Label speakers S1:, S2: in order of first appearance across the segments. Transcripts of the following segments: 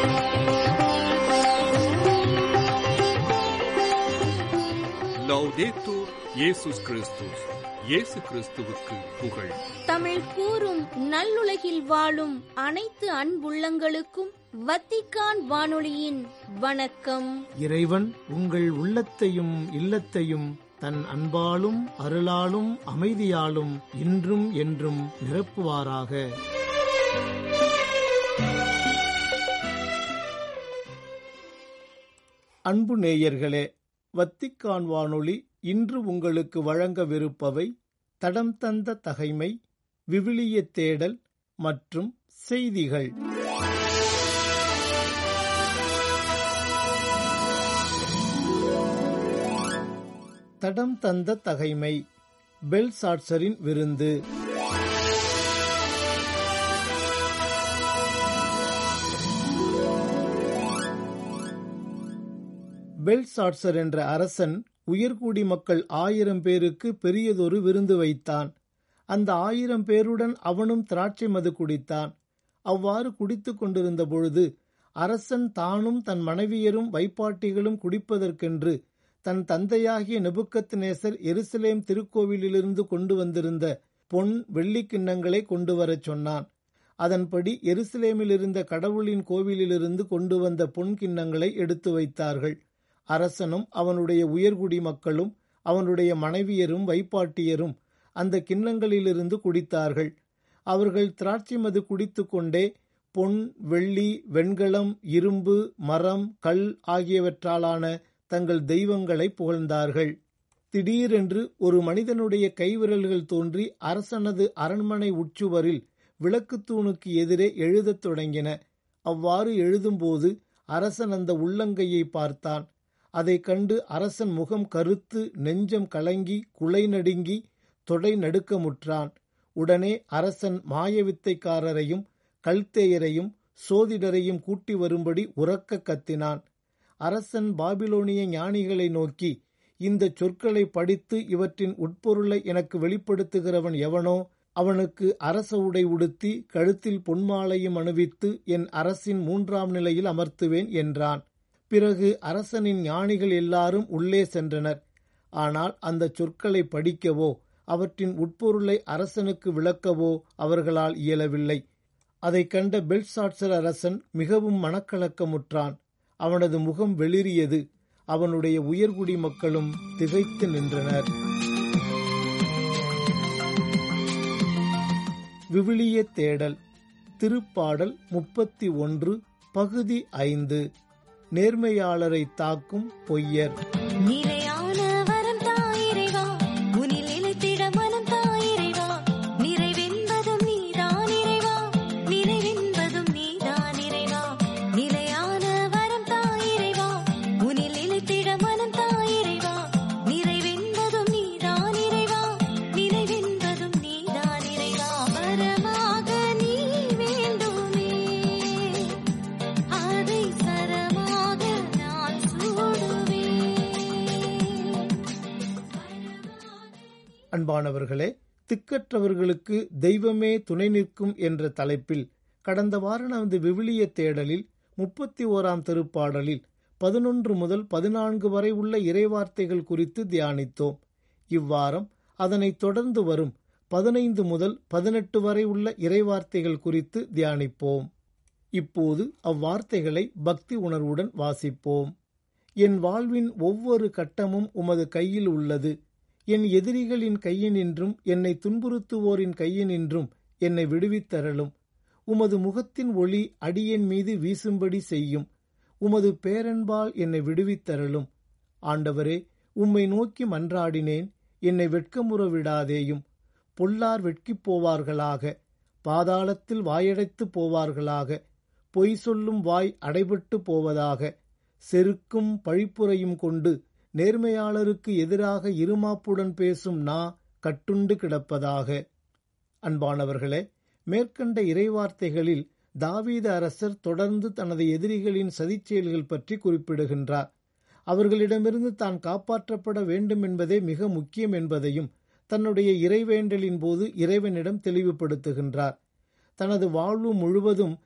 S1: லௌதேத்தூர் இயேசுஸ் கிறிஸ்துஸ் இயேசு கிறிஸ்துவுக்கு புகழ்
S2: தமிழ் கூறும் நல்லுலகில் வாழும் அனைத்து அன்புள்ளங்களுக்கும் வத்திக்கான் வானொலியின் வணக்கம்
S3: இறைவன் உங்கள் உள்ளத்தையும் இல்லத்தையும் தன் அன்பாலும் அருளாலும் அமைதியாலும் இன்றும் என்றும் நிரப்புவாராக அன்பு நேயர்களே வத்திக்கான் வானொலி இன்று உங்களுக்கு வழங்கவிருப்பவை தடம் தந்த தகைமை விவிலிய தேடல் மற்றும் செய்திகள் தடம் தந்த தகைமை பெல்சாட்சரின் விருந்து பெல்சாட்சர் என்ற அரசன் உயர்குடி மக்கள் ஆயிரம் பேருக்கு பெரியதொரு விருந்து வைத்தான் அந்த ஆயிரம் பேருடன் அவனும் திராட்சை மது குடித்தான் அவ்வாறு குடித்துக் கொண்டிருந்த பொழுது அரசன் தானும் தன் மனைவியரும் வைப்பாட்டிகளும் குடிப்பதற்கென்று தன் தந்தையாகிய நெபுக்கத் நேசர் எருசலேம் திருக்கோவிலிலிருந்து கொண்டு வந்திருந்த பொன் வெள்ளிக் கிண்ணங்களை கொண்டு வரச் சொன்னான் அதன்படி எருசலேமில் இருந்த கடவுளின் கோவிலிலிருந்து கொண்டு வந்த பொன் கிண்ணங்களை எடுத்து வைத்தார்கள் அரசனும் அவனுடைய உயர்குடி மக்களும் அவனுடைய மனைவியரும் வைப்பாட்டியரும் அந்த கிண்ணங்களிலிருந்து குடித்தார்கள் அவர்கள் திராட்சை மது குடித்துக் கொண்டே பொன் வெள்ளி வெண்கலம் இரும்பு மரம் கல் ஆகியவற்றாலான தங்கள் தெய்வங்களை புகழ்ந்தார்கள் திடீரென்று ஒரு மனிதனுடைய கைவிரல்கள் தோன்றி அரசனது அரண்மனை உட்சுவரில் விளக்குத்தூணுக்கு எதிரே எழுதத் தொடங்கின அவ்வாறு எழுதும்போது அரசன் அந்த உள்ளங்கையை பார்த்தான் அதைக் கண்டு அரசன் முகம் கருத்து நெஞ்சம் கலங்கி குலை நடுங்கி தொடை நடுக்கமுற்றான் உடனே அரசன் மாயவித்தைக்காரரையும் கல்தேயரையும் சோதிடரையும் கூட்டி வரும்படி உறக்க கத்தினான் அரசன் பாபிலோனிய ஞானிகளை நோக்கி இந்த சொற்களை படித்து இவற்றின் உட்பொருளை எனக்கு வெளிப்படுத்துகிறவன் எவனோ அவனுக்கு அரச உடை உடுத்தி கழுத்தில் பொன்மாலையும் அணிவித்து என் அரசின் மூன்றாம் நிலையில் அமர்த்துவேன் என்றான் பிறகு அரசனின் ஞானிகள் எல்லாரும் உள்ளே சென்றனர் ஆனால் அந்த சொற்களை படிக்கவோ அவற்றின் உட்பொருளை அரசனுக்கு விளக்கவோ அவர்களால் இயலவில்லை அதைக் கண்ட பெல்சாட்சர் அரசன் மிகவும் மனக்கலக்கமுற்றான் அவனது முகம் வெளிறியது அவனுடைய உயர்குடி மக்களும் திகைத்து நின்றனர் விவிலிய தேடல் திருப்பாடல் முப்பத்தி ஒன்று பகுதி ஐந்து நேர்மையாளரை தாக்கும் பொய்யர்
S4: நிலையான வரம் தாயிரைவா உனில் நிலைத்திட மனம் தாயிரைவா நிறைவென்பதும் நீதான் இறைவா நிறைவென்பதும் நீதான் இறைவா நிலையான வரம் தாயிரைவா உனில் நிலைத்திட மனம் தாயிரைவா நிறைவென்பதும் நீதான் இறைவா நினைவென்பதும் நீதான் இறைவா வரமாக நீ வேண்டுமே அதை சரமாக நான் சூடுவேன்
S3: அன்பானவர்களே திக்கற்றவர்களுக்கு தெய்வமே துணை நிற்கும் என்ற தலைப்பில் கடந்த வார நமது விவிலிய தேடலில் முப்பத்தி ஓராம் திருப்பாடலில் பதினொன்று முதல் பதினான்கு வரை உள்ள இறைவார்த்தைகள் குறித்து தியானித்தோம் இவ்வாரம் அதனைத் தொடர்ந்து வரும் பதினைந்து முதல் பதினெட்டு வரை உள்ள இறைவார்த்தைகள் குறித்து தியானிப்போம் இப்போது அவ்வார்த்தைகளை பக்தி உணர்வுடன் வாசிப்போம் என் வாழ்வின் ஒவ்வொரு கட்டமும் உமது கையில் உள்ளது என் எதிரிகளின் கையினின்றும் என்னை துன்புறுத்துவோரின் கையினின்றும் என்னை விடுவித்தரலும் உமது முகத்தின் ஒளி அடியேன் மீது வீசும்படி செய்யும் உமது பேரன்பால் என்னை விடுவித்தரலும் ஆண்டவரே உம்மை நோக்கி மன்றாடினேன் என்னை வெட்கமுற விடாதேயும் பொல்லார் வெட்கிப் போவார்களாக பாதாளத்தில் வாயடைத்து போவார்களாக பொய் சொல்லும் வாய் அடைபட்டு போவதாக செருக்கும் பழிப்புரையும் கொண்டு நேர்மையாளருக்கு எதிராக இருமாப்புடன் பேசும் நா கட்டுண்டு கிடப்பதாக அன்பானவர்களே மேற்கண்ட இறைவார்த்தைகளில் தாவீத அரசர் தொடர்ந்து தனது எதிரிகளின் சதிச்செயல்கள் பற்றி குறிப்பிடுகின்றார் அவர்களிடமிருந்து தான் காப்பாற்றப்பட வேண்டும் என்பதே மிக முக்கியம் என்பதையும் தன்னுடைய இறைவேண்டலின் போது இறைவனிடம் தெளிவுபடுத்துகின்றார் தனது வாழ்வு முழுவதும்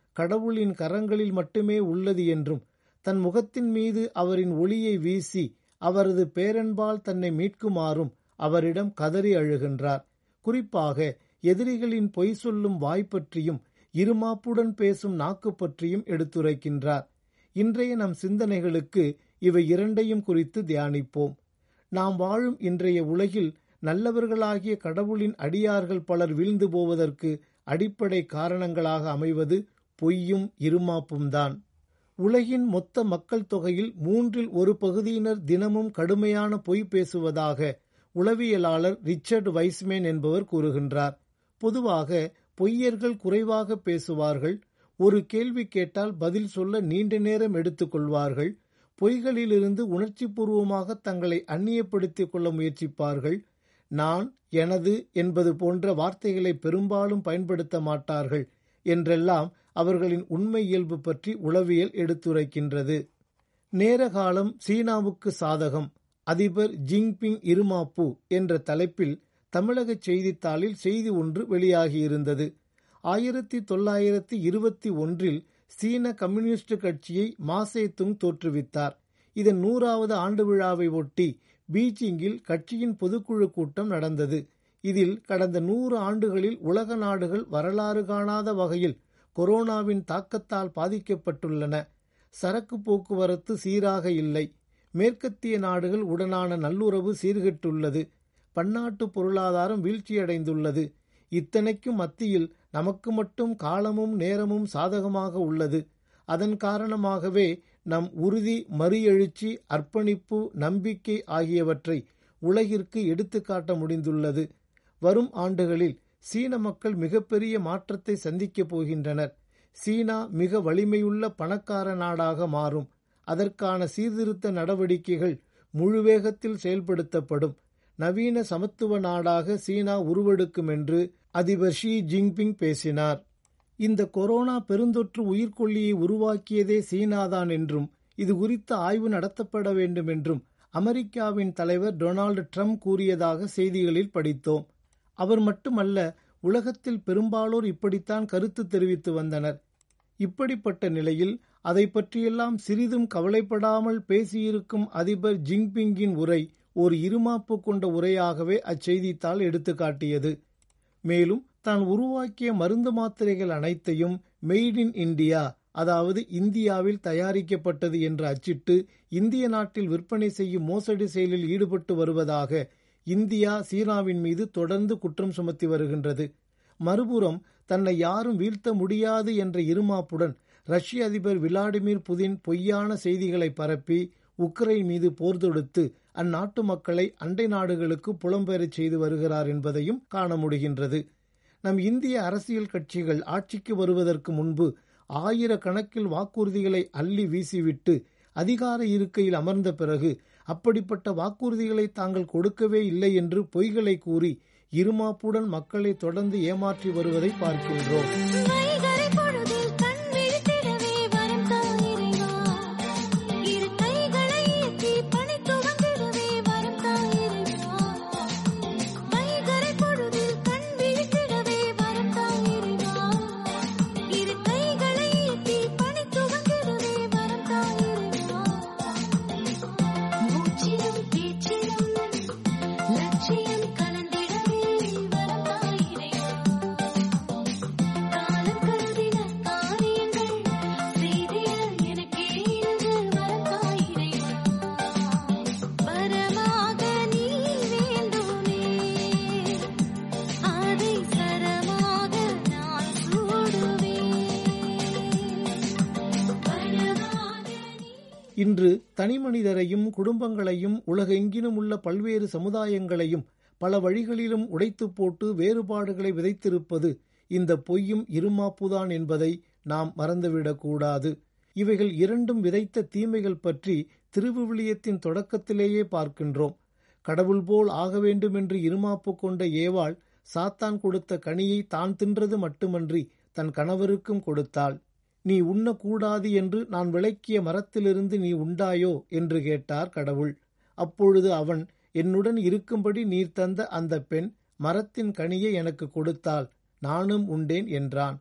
S3: கடவுளின் கரங்களில் மட்டுமே உள்ளது என்றும் தன் முகத்தின் மீது அவரின் ஒளியை வீசி அவரது பேரன்பால் தன்னை மீட்குமாறும் அவரிடம் கதறி அழுகின்றார் குறிப்பாக எதிரிகளின் பொய் சொல்லும் வாய் பற்றியும் இருமாப்புடன் பேசும் நாக்கு பற்றியும் எடுத்துரைக்கின்றார் இன்றைய நம் சிந்தனைகளுக்கு இவை இரண்டையும் குறித்து தியானிப்போம் நாம் வாழும் இன்றைய உலகில் நல்லவர்களாகிய கடவுளின் அடியார்கள் பலர் வீழ்ந்து போவதற்கு அடிப்படை காரணங்களாக அமைவது பொய்யும் இருமாப்பும் தான் உலகின் மொத்த மக்கள் தொகையில் மூன்றில் ஒரு பகுதியினர் தினமும் கடுமையான பொய் பேசுவதாக உளவியலாளர் ரிச்சர்ட் வைஸ்மேன் என்பவர் கூறுகின்றார் பொதுவாக பொய்யர்கள் குறைவாக பேசுவார்கள் ஒரு கேள்வி கேட்டால் பதில் சொல்ல நீண்ட நேரம் எடுத்துக்கொள்வார்கள் பொய்களிலிருந்து உணர்ச்சிபூர்வமாக தங்களை அந்நியப்படுத்திக் கொள்ள முயற்சிப்பார்கள் நான் எனது என்பது போன்ற வார்த்தைகளை பெரும்பாலும் பயன்படுத்த மாட்டார்கள் என்றெல்லாம் அவர்களின் உண்மை இயல்பு பற்றி உளவியல் எடுத்துரைக்கின்றது நேரகாலம் சீனாவுக்கு சாதகம் அதிபர் ஜிங்பிங் இருமாப்பு என்ற தலைப்பில் தமிழக செய்தித்தாளில் செய்தி ஒன்று வெளியாகியிருந்தது ஆயிரத்தி தொள்ளாயிரத்தி இருபத்தி ஒன்றில் சீன கம்யூனிஸ்ட் கட்சியை மாசேதுங் தோற்றுவித்தார் இதன் நூறாவது ஆண்டு விழாவை ஒட்டி பீஜிங்கில் கட்சியின் பொதுக்குழு கூட்டம் நடந்தது இதில் கடந்த நூறு ஆண்டுகளில் உலக நாடுகள் வரலாறு காணாத வகையில் கொரோனாவின் தாக்கத்தால் பாதிக்கப்பட்டுள்ளன சரக்கு போக்குவரத்து சீராக இல்லை மேற்கத்திய நாடுகள் உடனான நல்லுறவு சீர்கெட்டுள்ளது பன்னாட்டு பொருளாதாரம் வீழ்ச்சியடைந்துள்ளது இத்தனைக்கும் மத்தியில் நமக்கு மட்டும் காலமும் நேரமும் சாதகமாக உள்ளது அதன் காரணமாகவே நம் உறுதி மறுஎழுச்சி அர்ப்பணிப்பு நம்பிக்கை ஆகியவற்றை உலகிற்கு எடுத்துக்காட்ட முடிந்துள்ளது வரும் ஆண்டுகளில் சீன மக்கள் மிகப்பெரிய மாற்றத்தை சந்திக்கப் போகின்றனர் சீனா மிக வலிமையுள்ள பணக்கார நாடாக மாறும் அதற்கான சீர்திருத்த நடவடிக்கைகள் முழு வேகத்தில் செயல்படுத்தப்படும் நவீன சமத்துவ நாடாக சீனா உருவெடுக்கும் என்று அதிபர் ஷி ஜின்பிங் பேசினார் இந்த கொரோனா பெருந்தொற்று உயிர்கொல்லியை உருவாக்கியதே சீனாதான் என்றும் இது குறித்த ஆய்வு நடத்தப்பட வேண்டும் என்றும் அமெரிக்காவின் தலைவர் டொனால்டு ட்ரம்ப் கூறியதாக செய்திகளில் படித்தோம் அவர் மட்டுமல்ல உலகத்தில் பெரும்பாலோர் இப்படித்தான் கருத்து தெரிவித்து வந்தனர் இப்படிப்பட்ட நிலையில் அதை பற்றியெல்லாம் சிறிதும் கவலைப்படாமல் பேசியிருக்கும் அதிபர் ஜின்பிங்கின் உரை ஒரு இருமாப்பு கொண்ட உரையாகவே அச்செய்தித்தாள் எடுத்துக்காட்டியது மேலும் தான் உருவாக்கிய மருந்து மாத்திரைகள் அனைத்தையும் மெய்ட் இன் இந்தியா அதாவது இந்தியாவில் தயாரிக்கப்பட்டது என்று அச்சிட்டு இந்திய நாட்டில் விற்பனை செய்யும் மோசடி செயலில் ஈடுபட்டு வருவதாக இந்தியா சீனாவின் மீது தொடர்ந்து குற்றம் சுமத்தி வருகின்றது மறுபுறம் தன்னை யாரும் வீழ்த்த முடியாது என்ற இருமாப்புடன் ரஷ்ய அதிபர் விளாடிமிர் புதின் பொய்யான செய்திகளை பரப்பி உக்ரைன் மீது போர் தொடுத்து அந்நாட்டு மக்களை அண்டை நாடுகளுக்கு புலம்பெயரச் செய்து வருகிறார் என்பதையும் காண முடிகின்றது நம் இந்திய அரசியல் கட்சிகள் ஆட்சிக்கு வருவதற்கு முன்பு ஆயிரக்கணக்கில் வாக்குறுதிகளை அள்ளி வீசிவிட்டு அதிகார இருக்கையில் அமர்ந்த பிறகு அப்படிப்பட்ட வாக்குறுதிகளை தாங்கள் கொடுக்கவே இல்லை என்று பொய்களை கூறி இருமாப்புடன் மக்களை தொடர்ந்து ஏமாற்றி வருவதை பார்க்கின்றோம்
S4: வைகறை பொழுதில் கண் விழித்திடவே வரம் தா இறைவா. இரு கைகளை ஏந்தி பணி துவங்கிடவே வரம் தா இறைவா. வைகறை பொழுதில் கண் விழித்திடவே வரம் தா இறைவா. இரு கைகளை ஏந்தி பணி துவங்கிடவே வரம் தா இறைவா. மூச்சிலும் பேச்சிலும் லட்சியம் கலந்திடவே வரம் தா இறைவா. காலம் கருதின காரியங்கள் செய்திட எனக்கே இன்று வரம் இறைவா வரமாக நீ வேண்டுமே அதை சரமாக நான் சூடுவேன் வரமாக நீ
S3: இன்று தனிமனிதரையும் குடும்பங்களையும் உலகெங்கிலும் உள்ள பல்வேறு சமுதாயங்களையும் பல வழிகளிலும் உடைத்து போட்டு வேறுபாடுகளை விதைத்திருப்பது இந்த பொய்யும் இருமாப்புதான் என்பதை நாம் மறந்துவிடக்கூடாது இவைகள் இரண்டும் விதைத்த தீமைகள் பற்றி திருவிவிலியத்தின் தொடக்கத்திலேயே பார்க்கின்றோம் கடவுள் போல் ஆக வேண்டுமென்று இருமாப்பு கொண்ட ஏவாள் சாத்தான் கொடுத்த கனியை தான் தின்றது மட்டுமன்றி தன் கணவருக்கும் கொடுத்தாள் நீ உண்ணக்கூடாது என்று நான் விளக்கிய மரத்திலிருந்து நீ உண்டாயோ என்று கேட்டார் கடவுள் அப்பொழுது அவன் என்னுடன் இருக்கும்படி நீர் தந்த அந்த பெண் மரத்தின் கனியை எனக்கு கொடுத்தாள் நானும் உண்டேன் என்றான்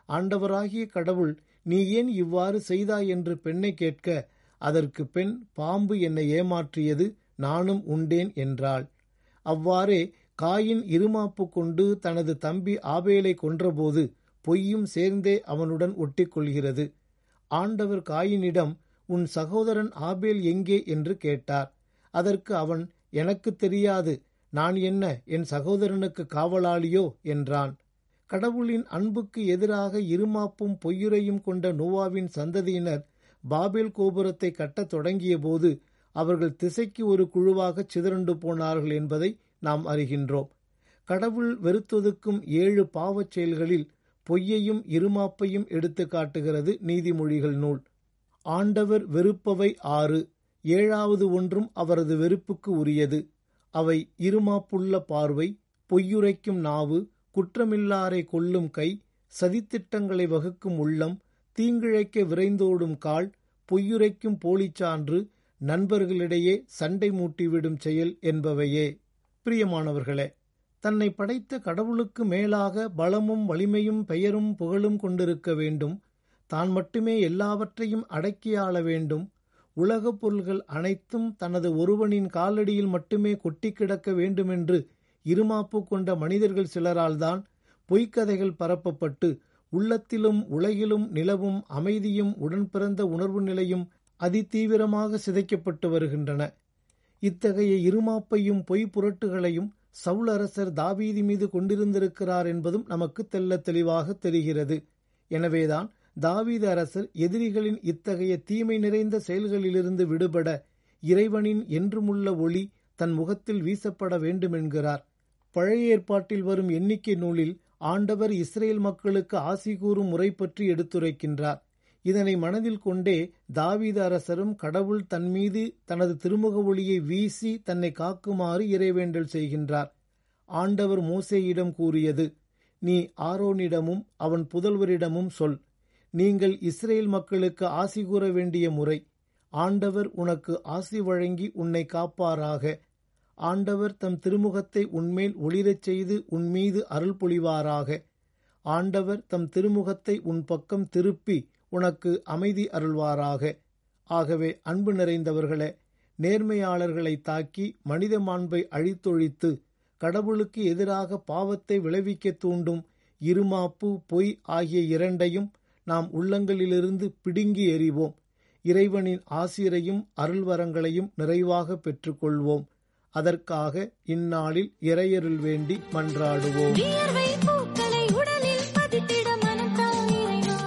S3: ஆண்டவராகிய கடவுள் நீ ஏன் இவ்வாறு செய்தாய் என்று பெண்ணை கேட்க அதற்கு பெண் பாம்பு என்னை ஏமாற்றியது நானும் உண்டேன் என்றாள் அவ்வாறே காயின் இருமாப்பு கொண்டு தனது தம்பி ஆபேலை கொன்றபோது பொய்யும் சேர்ந்தே அவனுடன் ஒட்டிக்கொள்கிறது ஆண்டவர் காயினிடம் உன் சகோதரன் ஆபேல் எங்கே என்று கேட்டார் அதற்கு அவன் எனக்கு தெரியாது நான் என்ன என் சகோதரனுக்கு காவலாளியோ என்றான் கடவுளின் அன்புக்கு எதிராக இருமாப்பும் பொய்யுரையும் கொண்ட நோவாவின் சந்ததியினர் பாபேல் கோபுரத்தை கட்டத் தொடங்கியபோது அவர்கள் திசைக்கு ஒரு குழுவாக சிதறண்டு போனார்கள் என்பதை நாம் அறிகின்றோம் கடவுள் வெறுத்தொதுக்கும் ஏழு பாவச் செயல்களில் பொய்யையும் இருமாப்பையும் எடுத்து காட்டுகிறது நீதிமொழிகள் நூல் ஆண்டவர் வெறுப்பவை ஆறு ஏழாவது ஒன்றும் அவரது வெறுப்புக்கு உரியது அவை இருமாப்புள்ள பார்வை பொய்யுரைக்கும் நாவு குற்றமில்லாரை கொல்லும் கை சதித்திட்டங்களை வகுக்கும் உள்ளம் தீங்கிழைக்க விரைந்தோடும் கால் பொய்யுரைக்கும் போலிச்சான்று நண்பர்களிடையே சண்டை மூட்டிவிடும் செயல் என்பவையே பிரியமானவர்களே தன்னை படைத்த கடவுளுக்கு மேலாக பலமும் வலிமையும் பெயரும் புகழும் கொண்டிருக்க வேண்டும் தான் மட்டுமே எல்லாவற்றையும் அடக்கியாள வேண்டும் உலகப் பொருள்கள் அனைத்தும் தனது ஒருவனின் காலடியில் மட்டுமே கொட்டி கிடக்க வேண்டுமென்று இருமாப்பு கொண்ட மனிதர்கள் சிலரால்தான் பொய்க்கதைகள் பரப்பப்பட்டு உள்ளத்திலும் உலகிலும் நிலவும் அமைதியும் உடன்பிறந்த உணர்வு நிலையும் அதிதீவிரமாக சிதைக்கப்பட்டு வருகின்றன இத்தகைய இருமாப்பையும் பொய் புரட்டுகளையும் சவுல் அரசர் தாவீதி மீது கொண்டிருந்திருக்கிறார் என்பதும் நமக்கு தெள்ளத் தெளிவாக தெரிகிறது எனவேதான் தாவீது அரசர் எதிரிகளின் இத்தகைய தீமை நிறைந்த செயல்களிலிருந்து விடுபட இறைவனின் என்றுமுள்ள ஒளி தன் முகத்தில் வீசப்பட வேண்டுமென்கிறார் பழைய ஏற்பாட்டில் வரும் எண்ணிக்கை நூலில் ஆண்டவர் இஸ்ரேல் மக்களுக்கு ஆசி கூறும் முறை பற்றி எடுத்துரைக்கின்றார் இதனை மனதில் கொண்டே தாவீது அரசரும் கடவுள் தன் மீது தனது திருமுக ஒளியை வீசி தன்னை காக்குமாறு இறைவேண்டல் செய்கின்றார் ஆண்டவர் மோசேயிடம் கூறியது நீ ஆரோனிடமும் அவன் புதல்வரிடமும் சொல் நீங்கள் இஸ்ரேல் மக்களுக்கு ஆசி கூற வேண்டிய முறை ஆண்டவர் உனக்கு ஆசி வழங்கி உன்னை காப்பாராக ஆண்டவர் தம் திருமுகத்தை உன்மேல் ஒளிரச் செய்து உன்மீது அருள் பொழிவாராக ஆண்டவர் தம் திருமுகத்தை உன் பக்கம் திருப்பி உனக்கு அமைதி அருள்வாராக ஆகவே அன்பு நிறைந்தவர்களே நேர்மையாளர்களை தாக்கி மனித மாண்பை அழித்தொழித்து கடவுளுக்கு எதிராக பாவத்தை விளைவிக்க தூண்டும் இருமாப்பு பொய் ஆகிய இரண்டையும் நாம் உள்ளங்களிலிருந்து பிடுங்கி எறிவோம் இறைவனின் ஆசிரையும் அருள்வரங்களையும் நிறைவாக பெற்றுக்கொள்வோம் அதற்காக இந்நாளில் இறையருள் வேண்டி மன்றாடுவோம்
S4: வியர்வை பூக்களை உடலில் பதித்திட மனம் தாயிரைவா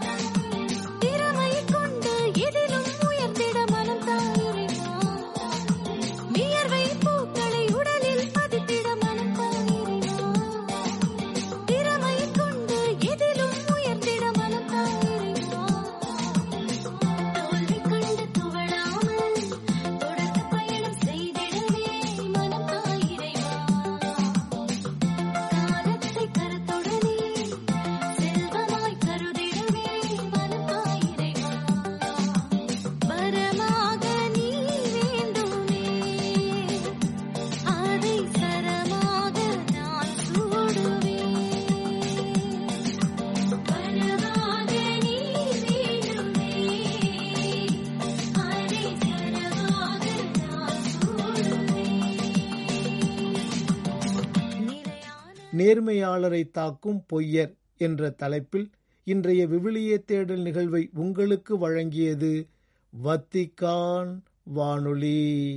S4: திறமை கொண்டு எதிலும் உயர்த்திட மனம் தாயிரைவா வியர்வை பூக்களை உடலில் பதித்திட மனம் தாயிரைவா திறமை கொண்டு எதிலும் உயர்த்திட மனம் தாயிரைவா தோல்வி கண்டு துவளாமல் தொடர்ந்து பயணம் செய்திடவே மனம் தாயிரைவா காலத்தை கருத்துடனே செல்வமாய் கருதிடவே மனத்தாயிரைவா வரமாக நீ வேண்டுமே அதை சரமாக நான் சூடுவேன் வரமாக நீ வேண்டுமே அதை சரமாக நான் சூடுவேன் நிலையான
S3: நேர்மையாளரை தாக்கும் பொய்யர் என்ற தலைப்பில் இன்றைய விவிலிய தேடல் நிகழ்வை உங்களுக்கு வழங்கியது வத்திக்கான் வானொலி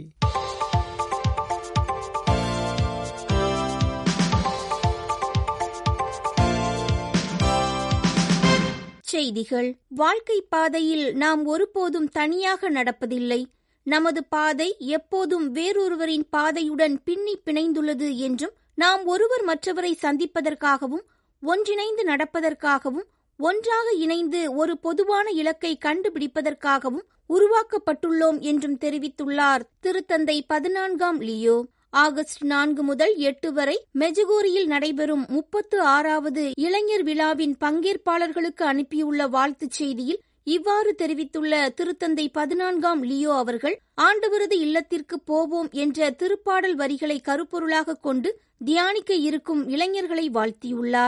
S2: செய்திகள் வாழ்க்கை பாதையில் நாம் ஒருபோதும் தனியாக நடப்பதில்லை நமது பாதை எப்போதும் வேறொருவரின் பாதையுடன் பின்னி பிணைந்துள்ளது என்றும் நாம் ஒருவர் மற்றவரை சந்திப்பதற்காகவும் ஒன்றிணைந்து நடப்பதற்காகவும் ஒன்றாக இணைந்து ஒரு பொதுவான இலக்கை கண்டுபிடிப்பதற்காகவும் உருவாக்கப்பட்டுள்ளோம் என்றும் தெரிவித்துள்ளார் திருத்தந்தை பதினான்காம் லியோ ஆகஸ்ட் நான்கு முதல் எட்டு வரை மெஜகோரியில் நடைபெறும் முப்பத்து ஆறாவது இளைஞர் விழாவின் பங்கேற்பாளர்களுக்கு அனுப்பியுள்ள வாழ்த்துச் செய்தியில் இவ்வாறு தெரிவித்துள்ள திருத்தந்தை பதினான்காம் லியோ அவர்கள் ஆண்டவரது இல்லத்திற்கு போவோம் என்ற திருப்பாடல் வரிகளை கருப்பொருளாக கொண்டு தியானிக்க இருக்கும் இளைஞர்களை வாழ்த்தியுள்ளார்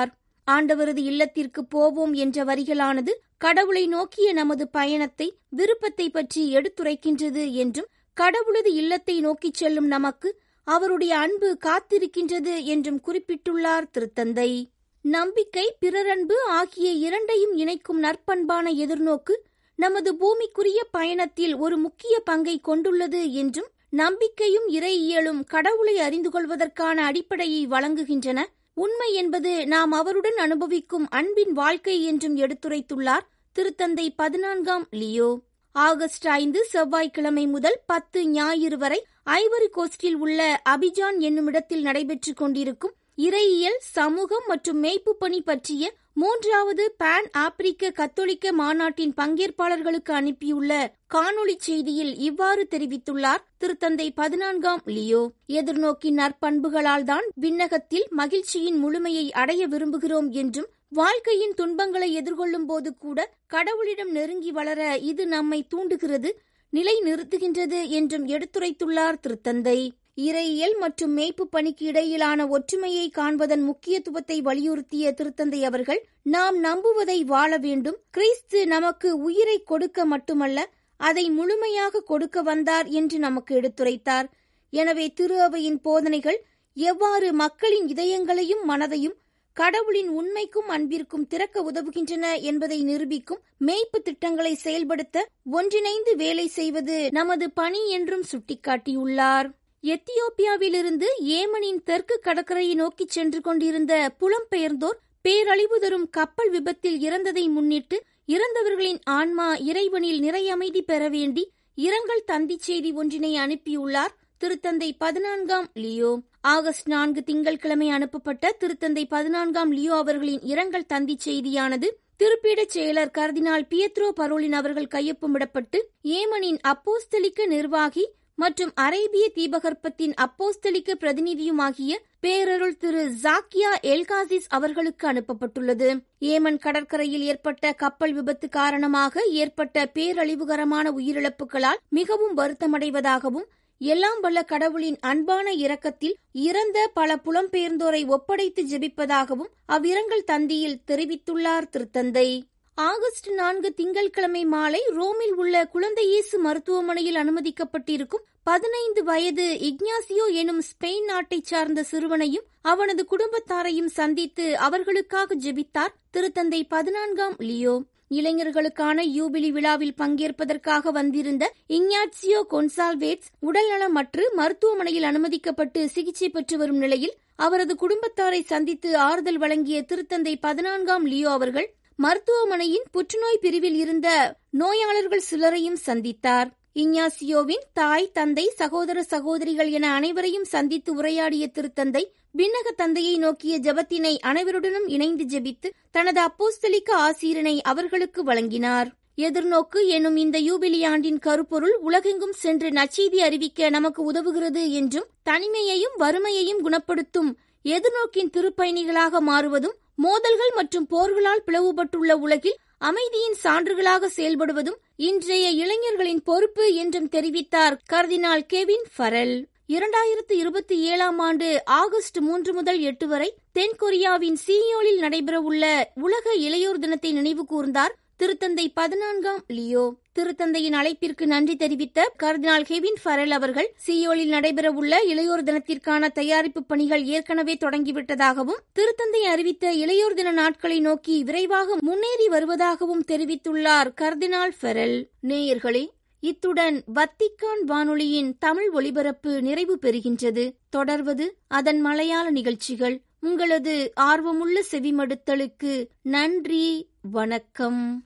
S2: ஆண்டவரது இல்லத்திற்கு போவோம் என்ற வரிகளானது கடவுளை நோக்கிய நமது பயணத்தை விருப்பத்தை பற்றி எடுத்துரைக்கின்றது என்றும் கடவுளது இல்லத்தை நோக்கிச் செல்லும் நமக்கு அவருடைய அன்பு காத்திருக்கின்றது என்றும் குறிப்பிட்டுள்ளார் திருத்தந்தை நம்பிக்கை பிறரன்பு ஆகிய இரண்டையும் இணைக்கும் நற்பண்பான எதிர்நோக்கு நமது பூமிக்குரிய பயணத்தில் ஒரு முக்கிய பங்கை கொண்டுள்ளது என்றும் நம்பிக்கையும் இறையியலும் கடவுளை அறிந்து கொள்வதற்கான அடிப்படையை வழங்குகின்றன உண்மை என்பது நாம் அவருடன் அனுபவிக்கும் அன்பின் வாழ்க்கை என்றும் எடுத்துரைத்துள்ளார் திருத்தந்தை பதினான்காம் லியோ ஆகஸ்ட் ஐந்து செவ்வாய்க்கிழமை முதல் பத்து ஞாயிறு வரை ஐவரி கோஸ்டில் உள்ள அபிஜான் என்னுமிடத்தில் நடைபெற்றுக் கொண்டிருக்கும் இறையியல் சமூகம் மற்றும் மேய்ப்பு பணி பற்றிய மூன்றாவது பான் ஆப்பிரிக்க கத்தோலிக்க மாநாட்டின் பங்கேற்பாளர்களுக்கு அனுப்பியுள்ள காணொளி செய்தியில் இவ்வாறு தெரிவித்துள்ளார் திருத்தந்தை பதினான்காம் லியோ எதிர்நோக்கின் நற்பண்புகளால் தான் விண்ணகத்தில் மகிழ்ச்சியின் முழுமையை அடைய விரும்புகிறோம் என்றும் வாழ்க்கையின் துன்பங்களை எதிர்கொள்ளும் போது கூட கடவுளிடம் நெருங்கி வளர இது நம்மை தூண்டுகிறது நிலை நிறுத்துகின்றது என்றும் எடுத்துரைத்துள்ளார் திருத்தந்தை இறையியல் மற்றும் மேய்ப்பு பணிக்கு இடையிலான ஒற்றுமையை காண்பதன் முக்கியத்துவத்தை வலியுறுத்திய திருத்தந்தை அவர்கள் நாம் நம்புவதை வாழ வேண்டும் கிறிஸ்து நமக்கு உயிரை கொடுக்க மட்டுமல்ல அதை முழுமையாக கொடுக்க வந்தார் என்று நமக்கு எடுத்துரைத்தார் எனவே திரு அவையின் போதனைகள் எவ்வாறு மக்களின் இதயங்களையும் மனதையும் கடவுளின் உண்மைக்கும் அன்பிற்கும் திறக்க உதவுகின்றன என்பதை நிரூபிக்கும் மேய்ப்பு திட்டங்களை செயல்படுத்த ஒன்றிணைந்து வேலை செய்வது நமது பணி என்றும் சுட்டிக்காட்டியுள்ளார் எத்தியோப்பியாவிலிருந்து ஏமனின் தெற்கு கடற்கரையை நோக்கிச் சென்று கொண்டிருந்த புலம்பெயர்ந்தோர் பேரழிவு தரும் கப்பல் விபத்தில் இறந்ததை முன்னிட்டு இறந்தவர்களின் ஆன்மா இறைவனில் நிறை அமைதி பெற வேண்டி இரங்கல் தந்திச் செய்தி ஒன்றினை அனுப்பியுள்ளார் திருத்தந்தை பதினான்காம் லியோ ஆகஸ்ட் நான்கு திங்கட்கிழமை அனுப்பப்பட்ட திருத்தந்தை பதினான்காம் லியோ அவர்களின் இரங்கல் தந்திச் செய்தியானது திருப்பீடச் செயலர் கர்தினால் பியத்ரோ பரோலின் அவர்கள் கையொப்பமிடப்பட்டு ஏமனின் அப்போஸ்தலிக்க நிர்வாகி மற்றும் அரேபிய தீபகற்பத்தின் அப்போஸ்தலிக்க பிரதிநிதியுமாகிய பேரருள் திரு ஜாக்கியா எல்காசிஸ் அவர்களுக்கு அனுப்பப்பட்டுள்ளது ஏமன் கடற்கரையில் ஏற்பட்ட கப்பல் விபத்து காரணமாக ஏற்பட்ட பேரழிவுகரமான உயிரிழப்புகளால் மிகவும் வருத்தமடைவதாகவும் எல்லாம் வல்ல கடவுளின் அன்பான இரக்கத்தில் இறந்த பல புலம்பெயர்ந்தோரை ஒப்படைத்து ஜெபிப்பதாகவும் அவ்விரங்கல் தந்தியில் தெரிவித்துள்ளார் திருத்தந்தை ஆகஸ்ட் நான்கு திங்கட்கிழமை மாலை ரோமில் உள்ள குழந்தை இயேசு மருத்துவமனையில் அனுமதிக்கப்பட்டிருக்கும் பதினைந்து வயது இக்னாசியோ எனும் ஸ்பெயின் நாட்டைச் சார்ந்த சிறுவனையும் அவனது குடும்பத்தாரையும் சந்தித்து அவர்களுக்காக ஜெபித்தார் திருத்தந்தை பதினான்காம் லியோ இளைஞர்களுக்கான யூபிலி விழாவில் பங்கேற்பதற்காக வந்திருந்த இங்னாட்சியோ கொன்சால்வேட்ஸ் உடல்நலமற்று மருத்துவமனையில் அனுமதிக்கப்பட்டு சிகிச்சை பெற்று வரும் நிலையில் அவரது குடும்பத்தாரை சந்தித்து ஆறுதல் வழங்கிய திருத்தந்தை பதினான்காம் லியோ அவர்கள் மருத்துவமனையின் புற்றுநோய் பிரிவில் இருந்த நோயாளர்கள் சிலரையும் சந்தித்தார் இஞ்ஞாசியோவின் தாய் தந்தை சகோதர சகோதரிகள் என அனைவரையும் சந்தித்து உரையாடிய திருத்தந்தை விண்ணக தந்தையை நோக்கிய ஜெபத்தினை அனைவருடனும் இணைந்து ஜெபித்து தனது அப்போஸ்தலிக்க ஆசீரனை அவர்களுக்கு வழங்கினார் எதிர்நோக்கு எனும் இந்த யூபிலி ஆண்டின் கருப்பொருள் உலகெங்கும் சென்று நச்செய்தி அறிவிக்க நமக்கு உதவுகிறது என்றும் தனிமையையும் வறுமையையும் குணப்படுத்தும் எதிர்நோக்கின் திருப்பயணிகளாக மாறுவதும் மோதல்கள் மற்றும் போர்களால் பிளவுபட்டுள்ள உலகில் அமைதியின் சான்றுகளாக செயல்படுவதும் இன்றைய இளைஞர்களின் பொறுப்பு என்றும் தெரிவித்தார் கர்தினால் கெவின் ஃபரெல் இரண்டாயிரத்து இருபத்தி ஏழாம் ஆண்டு ஆகஸ்ட் மூன்று முதல் எட்டு வரை தென்கொரியாவின் சியோலில் நடைபெறவுள்ள உலக இளையோர் தினத்தை நினைவு கூர்ந்தார் திருத்தந்தை பதினான்காம் லியோ திருத்தந்தையின் அழைப்பிற்கு நன்றி தெரிவித்த கர்தினால் கெவின் ஃபரெல் அவர்கள் சியோலில் நடைபெறவுள்ள இளையோர் தினத்திற்கான தயாரிப்பு பணிகள் ஏற்கனவே தொடங்கிவிட்டதாகவும் திருத்தந்தை அறிவித்த இளையோர் தின நாட்களை நோக்கி விரைவாக முன்னேறி வருவதாகவும் தெரிவித்துள்ளார் கர்தினால் ஃபெரல் நேயர்களே இத்துடன் வத்திக்கான் வானொலியின் தமிழ் ஒலிபரப்பு நிறைவு பெறுகின்றது தொடர்வது அதன் மலையாள நிகழ்ச்சிகள் உங்களது ஆர்வமுள்ள செவிமடுத்தலுக்கு நன்றி வணக்கம்